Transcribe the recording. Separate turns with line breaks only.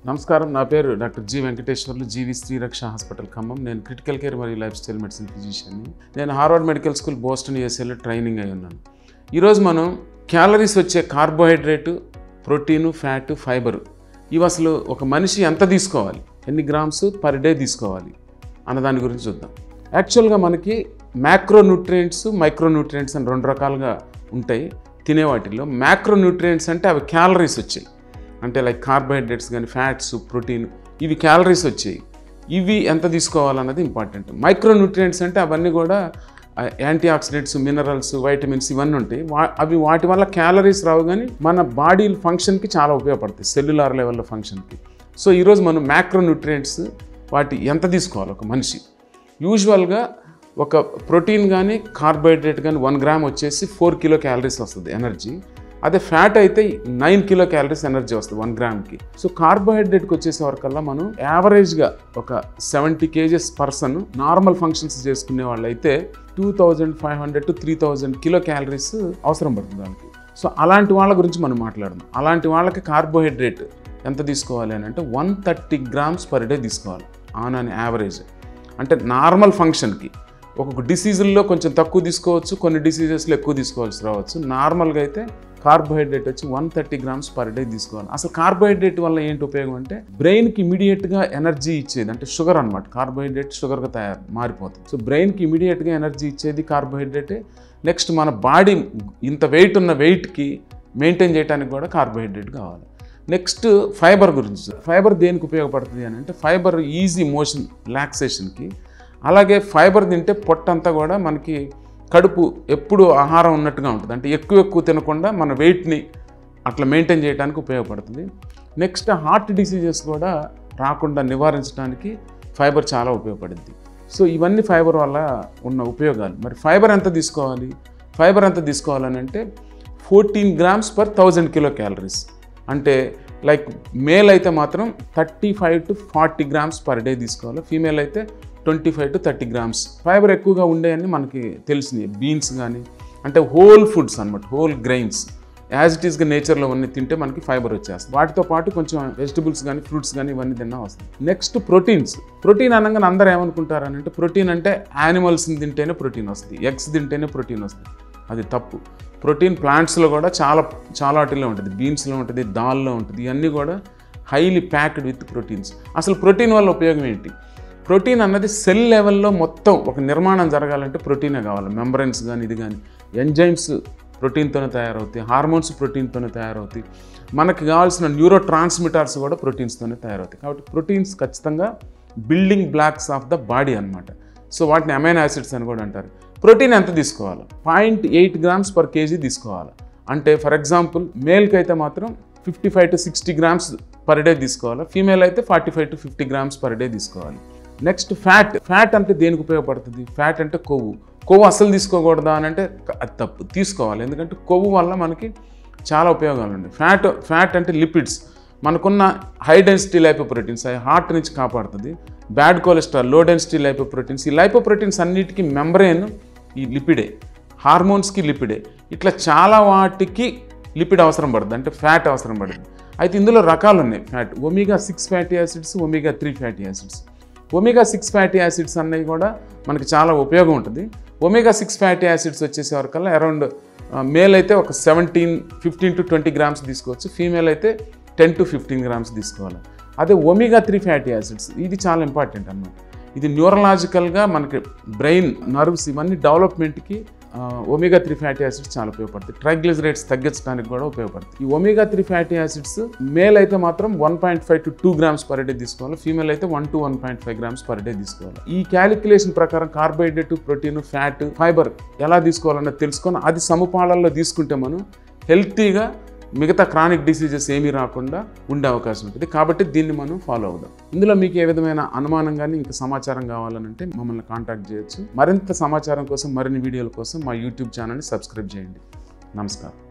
నమస్కారం నా పేరు doctor G Venkateswarlu G V Sriraksha hospital Khammam నేను క్రిటికల్ కేర్ మరియు లైఫ్ స్టైల్ మెడిసిన్ ఫిజిషియన్ని నేను హార్వర్డ్ మెడికల్ స్కూల్ బోస్టన్ యూఎస్ఏలో ట్రైనింగ్ అయి ఉన్నాను ఈరోజు మనం క్యాలరీస్ వచ్చే కార్బోహైడ్రేటు ప్రోటీను ఫ్యాట్ ఫైబర్ ఇవి అసలు ఒక మనిషి ఎంత తీసుకోవాలి ఎన్ని గ్రామ్స్ పర్ డే తీసుకోవాలి అన్న దాని గురించి చూద్దాం యాక్చువల్గా మనకి మ్యాక్రో న్యూట్రియంట్స్ మైక్రో న్యూట్రియంట్స్ అని రెండు రకాలుగా ఉంటాయి తినే వాటిల్లో మ్యాక్రో న్యూట్రియంట్స్ అంటే అవి క్యాలరీస్ వచ్చాయి అంటే లైక్ కార్బోహైడ్రేట్స్ కానీ ఫ్యాట్స్ ప్రోటీన్ ఇవి క్యాలరీస్ వచ్చాయి ఇవి ఎంత తీసుకోవాలన్నది ఇంపార్టెంట్ మైక్రో న్యూట్రియంట్స్ అంటే అవన్నీ కూడా యాంటీ ఆక్సిడెంట్స్ మినరల్స్ వైటమిన్స్ ఇవన్నీ ఉంటాయి వా అవి వాటి వల్ల క్యాలరీస్ రావు కానీ మన బాడీ ఫంక్షన్కి చాలా ఉపయోగపడతాయి సెల్యులార్ లెవెల్లో ఫంక్షన్కి సో ఈరోజు మనం మ్యాక్రో న్యూట్రియంట్స్ వాటి ఎంత తీసుకోవాలి ఒక మనిషి యూజువల్గా ఒక ప్రోటీన్ కానీ కార్బోహైడ్రేట్ కానీ వన్ గ్రామ్ వచ్చేసి ఫోర్ కిలో క్యాలరీస్ వస్తుంది ఎనర్జీ అదే ఫ్యాట్ అయితే నైన్ కిలో క్యాలరీస్ ఎనర్జీ వస్తుంది వన్ గ్రామ్కి సో కార్బోహైడ్రేట్కి వచ్చేసే వరకల్లా మనం యావరేజ్గా ఒక seventy kgs person normal functions చేసుకునే వాళ్ళు అయితే two thousand five hundred to three thousand kilo calories అవసరం పడుతుంది వాళ్ళకి సో అలాంటి వాళ్ళ గురించి మనం మాట్లాడదాం అలాంటి వాళ్ళకి కార్బోహైడ్రేట్ ఎంత తీసుకోవాలి అని అంటే one thirty grams per day తీసుకోవాలి ఆన్ అన్ యావరేజ్ అంటే నార్మల్ ఫంక్షన్కి ఒక్కొక్క డిసీజుల్లో కొంచెం తక్కువ తీసుకోవచ్చు కొన్ని డిసీజెస్లో ఎక్కువ తీసుకోవాల్సి రావచ్చు నార్మల్గా అయితే కార్బోహైడ్రేట్ వచ్చి one thirty grams per day తీసుకోవాలి అసలు కార్బోహైడ్రేట్ వల్ల ఏంటి ఉపయోగం అంటే బ్రెయిన్కి ఇమీడియట్గా ఎనర్జీ ఇచ్చేది అంటే షుగర్ అనమాట కార్బోహైడ్రేట్ షుగర్గా తయారు మారిపోతుంది సో బ్రెయిన్కి ఇమీడియట్గా ఎనర్జీ ఇచ్చేది కార్బోహైడ్రేటే నెక్స్ట్ మన బాడీ ఇంత వెయిట్ ఉన్న వెయిట్కి మెయింటైన్ చేయడానికి కూడా కార్బోహైడ్రేట్ కావాలి నెక్స్ట్ ఫైబర్ గురించి ఫైబర్ దేనికి ఉపయోగపడుతుంది అని అంటే ఫైబర్ ఈజీ మోషన్ రిలాక్సేషన్కి అలాగే ఫైబర్ తింటే పొట్టంతా కూడా మనకి కడుపు ఎప్పుడు ఆహారం ఉన్నట్టుగా ఉంటుంది అంటే ఎక్కువ ఎక్కువ తినకుండా మన వెయిట్ని అట్లా మెయింటైన్ చేయడానికి ఉపయోగపడుతుంది నెక్స్ట్ హార్ట్ డిసీజెస్ కూడా రాకుండా నివారించడానికి ఫైబర్ చాలా ఉపయోగపడుద్ది సో ఇవన్నీ ఫైబర్ వల్ల ఉన్న ఉపయోగాలు మరి ఫైబర్ ఎంత తీసుకోవాలి ఫైబర్ ఎంత తీసుకోవాలని అంటే fourteen grams per thousand kilo calories అంటే లైక్ మేల్ అయితే మాత్రం thirty five to forty grams per day తీసుకోవాలి ఫీమేల్ అయితే twenty five to thirty grams fibre ఎక్కువగా ఉండేయని మనకి తెలిసినాయి బీన్స్ కానీ అంటే హోల్ ఫుడ్స్ అనమాట హోల్ గ్రెయిన్స్ యాజ్ ఇట్ ఈస్గా నేచర్లో అన్నీ తింటే మనకి ఫైబర్ వచ్చేస్తుంది వాటితో పాటు కొంచెం వెజిటబుల్స్ కానీ ఫ్రూట్స్ కానీ ఇవన్నీ తిన్నా వస్తుంది నెక్స్ట్ ప్రోటీన్స్ ప్రోటీన్ అనగానే అందరూ ఏమనుకుంటారు అని అంటే ప్రోటీన్ అంటే యానిమల్స్ని తింటేనే ప్రోటీన్ వస్తుంది ఎగ్స్ తింటేనే ప్రోటీన్ వస్తుంది అది తప్పు ప్రోటీన్ ప్లాంట్స్లో కూడా చాలా చాలా వాటిలో ఉంటుంది బీన్స్లో ఉంటుంది దాల్లో ఉంటుంది ఇవన్నీ కూడా హైలీ ప్యాక్డ్ విత్ ప్రోటీన్స్ అసలు ప్రోటీన్ వల్ల ఉపయోగం ఏంటి ప్రోటీన్ అన్నది సెల్ లెవెల్లో మొత్తం ఒక నిర్మాణం జరగాలంటే ప్రోటీనే కావాలి మెంబ్రెన్స్ కానీ ఇది కానీ ఎంజైమ్స్ ప్రోటీన్తోనే తయారవుతాయి హార్మోన్స్ ప్రోటీన్తోనే తయారవుతాయి మనకి కావాల్సిన న్యూరో ట్రాన్స్మిటర్స్ కూడా ప్రోటీన్స్తోనే తయారవుతాయి కాబట్టి ప్రోటీన్స్ ఖచ్చితంగా building blocks of the body అనమాట సో వాటిని అమైనో యాసిడ్స్ అని కూడా అంటారు ప్రోటీన్ ఎంత తీసుకోవాలి point eight grams per kg తీసుకోవాలి అంటే ఫర్ ఎగ్జాంపుల్ మేల్కి అయితే మాత్రం fifty five to sixty grams per day తీసుకోవాలి ఫీమేల్ అయితే forty five to fifty grams per day తీసుకోవాలి నెక్స్ట్ ఫ్యాట్ ఫ్యాట్ అంటే దేనికి ఉపయోగపడుతుంది ఫ్యాట్ అంటే కొవ్వు కొవ్వు అస్సలు తీసుకోకూడదా అని అంటే అది తప్పు తీసుకోవాలి ఎందుకంటే కొవ్వు వల్ల మనకి చాలా ఉపయోగాలు ఉన్నాయి ఫ్యాట్ ఫ్యాట్ అంటే లిపిడ్స్ మనకున్న హై డెన్సిటీ లైపోప్రోటీన్స్ అవి హార్ట్ నుంచి కాపాడుతుంది bad cholesterol low density lipoproteins ఈ లైపోప్రోటీన్స్ అన్నిటికీ మెంబ్రెయిన్ ఈ లిపిడే హార్మోన్స్కి లిపిడే ఇట్లా చాలా వాటికి లిపిడ్ అవసరం పడుతుంది అంటే ఫ్యాట్ అవసరం పడుతుంది అయితే ఇందులో రకాలు ఉన్నాయి fat omega six fatty acids omega three fatty acids omega six fatty acids అన్నవి కూడా మనకి చాలా ఉపయోగం ఉంటుంది ఒమేగా సిక్స్ ఫ్యాటీ యాసిడ్స్ వచ్చేసే వరకల్లా అరౌండ్ మేల్ అయితే ఒక seventeen fifteen to twenty grams తీసుకోవచ్చు ఫీమేల్ అయితే టెన్ టు ఫిఫ్టీన్ గ్రామ్స్ తీసుకోవాలి అదే ఒమేగా త్రీ ఫ్యాటీ యాసిడ్స్ ఇది చాలా ఇంపార్టెంట్ అన్నమాట ఇది న్యూరలాజికల్గా మనకి బ్రెయిన్ నర్వ్స్ ఇవన్నీ డెవలప్మెంట్కి ఒమేగా త్రీ ఫ్యాటీ యాసిడ్స్ చాలా ఉపయోగపడతాయి ట్రైగ్లిజరైడ్స్ తగ్గించడానికి కూడా ఉపయోగపడతాయి ఈ omega three fatty acids male అయితే మాత్రం one point five to two grams per day తీసుకోవాలి ఫీమేల్ అయితే one to one point five grams per day తీసుకోవాలి ఈ క్యాలిక్యులేషన్ ప్రకారం కార్బోహైడ్రేట్ ప్రోటీన్ ఫ్యాట్ ఫైబర్ ఎలా తీసుకోవాలన్నది తెలుసుకొని అది సమపాళల్లో తీసుకుంటే మనం హెల్తీగా మిగతా క్రానిక్ డిసీజెస్ ఏమీ రాకుండా ఉండే అవకాశం ఉంటుంది కాబట్టి దీన్ని మనం ఫాలో అవుదాం ఇందులో మీకు ఏ విధమైన అనుమానం కానీ ఇంకా సమాచారం కావాలనంటే మమ్మల్ని కాంటాక్ట్ చేయొచ్చు మరింత సమాచారం కోసం మరిన్ని వీడియోల కోసం మా యూట్యూబ్ ఛానల్ని సబ్స్క్రైబ్ చేయండి నమస్కారం